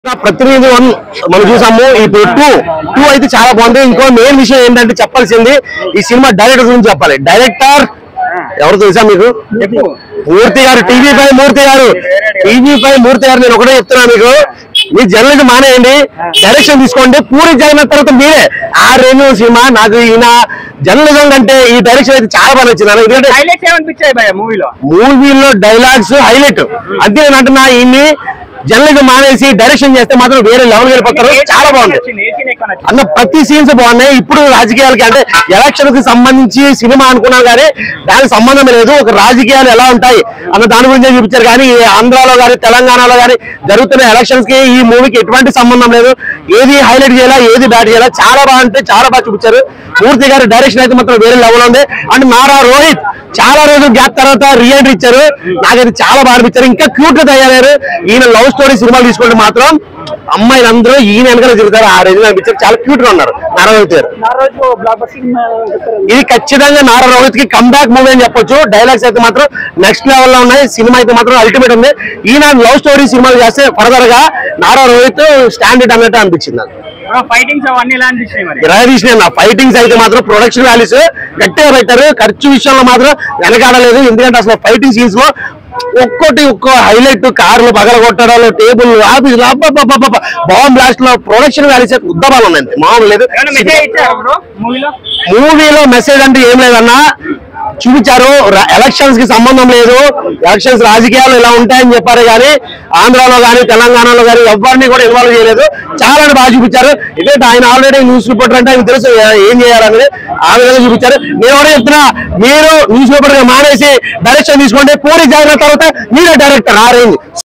ప్రతినిధి వన్ మనం చూసాము ఇప్పుడు టూ టూ అయితే చాలా బాగుంది ఇంకో మెయిన్ విషయం ఏంటంటే చెప్పాల్సింది ఈ సినిమా డైరెక్టర్ గురించి చెప్పాలి డైరెక్టర్ ఎవరు తెలుసా మీకు చెప్పు మూర్తి గారు టీవీ పై మూర్తి గారు టీవీ పై మూర్తి గారు నేను ఒకటే చెప్తున్నా మీకు మీ జర్నలిజం మానేయండి డైరెక్షన్ తీసుకోండి పూరి జగన్నాథ్ తర్వాత మీరే ఆ రేణు సినిమా నాకు ఈయన జర్నలిజం కంటే ఈ డైరెక్షన్ అయితే చాలా బాగా నచ్చింది నాకు ఎందుకంటే హైలైట్స్ ఏమనిపించాయి భయ మూవీలో మూవీలో డైలాగ్స్ హైలైట్ అంతే నేను అంటున్నా ఈయన్ని జర్నలిజం మానేసి డైరెక్షన్ చేస్తే మాత్రం వేరే లెవెల్ వెళ్ళిపోతారు చాలా బాగుంది నచ్చింది ఏ scene ఎక్కువ నచ్చింది అన్న ప్రతి సీన్స్ బాగున్నాయి ఇప్పుడు రాజకీయాలకి అంటే ఎలక్షన్ కి సంబంధించి సినిమా అనుకున్నాం కానీ దానికి సంబంధం లేదు ఒక రాజకీయాలు ఎలా ఉంటాయి అన్న దాని గురించి చూపించారు కానీ ఈ ఆంధ్రాలో కానీ తెలంగాణలో కానీ జరుగుతున్న ఎలక్షన్స్ కి ఈ మూవీకి ఎటువంటి సంబంధం లేదు ఏది హైలైట్ చేయాలా ఏది బ్యాట్ చేయాలా చాలా బాగా అంటే చాలా బాగా చూపించారు మూర్తి గారి డైరెక్షన్ అయితే మాత్రం వేరే లెవెల్ ఉంది అండ్ నారా రోహిత్ చాలా రోజులు గ్యాప్ తర్వాత రీఎంట్రీ ఇచ్చారు నాకైతే చాలా బాగా అనిపించారు ఇంకా క్యూట్ గా తయారయ్యారు ఈయన లవ్ స్టోరీ సినిమాలు తీసుకుంటే మాత్రం అమ్మాయిలందరూ ఈయన వెనకాల తిరుగుతారు ఆ రేంజ్ అనిపించారు చాలా క్యూట్ గా ఉన్నారు నారా రోహిత్ గారు నా రోజు బ్లాక్ బస్టర్ ఇది ఖచ్చితంగా నారా రోహిత్ కి కంబ్యాక్ మూవీ అని చెప్పొచ్చు డైలాగ్స్ అయితే మాత్రం నెక్స్ట్ లెవెల్ లో ఉన్నాయి సినిమా అయితే మాత్రం అల్టిమేట్ ఉంది ఈయన లవ్ స్టోరీ సినిమాలు చేస్తే ఫర్దర్ గా నారా రోహిత్ స్టాండర్డ్ అన్నట్టు అనిపించింది నాకు ఫైటింగ్స్ అవన్నీ ఎలా అనిపించినాయి మరి ఇరవై నా ఫైటింగ్స్ అయితే మాత్రం ప్రొడక్షన్ వాల్యూస్ గట్టిగా పెట్టారు ఖర్చు విషయంలో మాత్రం వెనకాడలేదు ఎందుకంటే అసలు ఫైటింగ్ సీన్స్ లో ఒక్కోటి ఒక్కో హైలైట్ కార్లు పగల కొట్టడాలు టేబుల్ ఆఫీసులు అబ్బా బాంబ్ బ్లాస్ట్ లో ప్రొడక్షన్ వాల్యూస్ అయితే ఉద్దబాలు ఉన్నాయి మామూలు లేదు ఏమైనా మెసేజ్ ఇచ్చారు బ్రో మూవీలో మూవీలో మెసేజ్ అంటే ఏం లేదన్నా చూపించారు ఎలక్షన్స్ కి సంబంధం లేదు ఎలక్షన్స్ రాజకీయాలు ఇలా ఉంటాయని చెప్పారు కానీ ఆంధ్రాలో కానీ తెలంగాణలో కానీ ఎవరిని కూడా ఇన్వాల్వ్ చేయలేదు చాలా బాగా చూపించారు ఎందుకంటే ఆయన ఆల్రెడీ న్యూస్ రిపోర్టర్ అంటే ఆయన తెలుసు ఏ- ఏం చేయాలనేది ఆ విధంగా చూపించారు నేను కూడా చెప్తున్నా మీరు న్యూస్ పేపర్ మానేసి డైరెక్షన్ తీసుకోండి పూరి జాగ్రత్త తర్వాత మీరే డైరెక్టర్ ఆ రేంజ్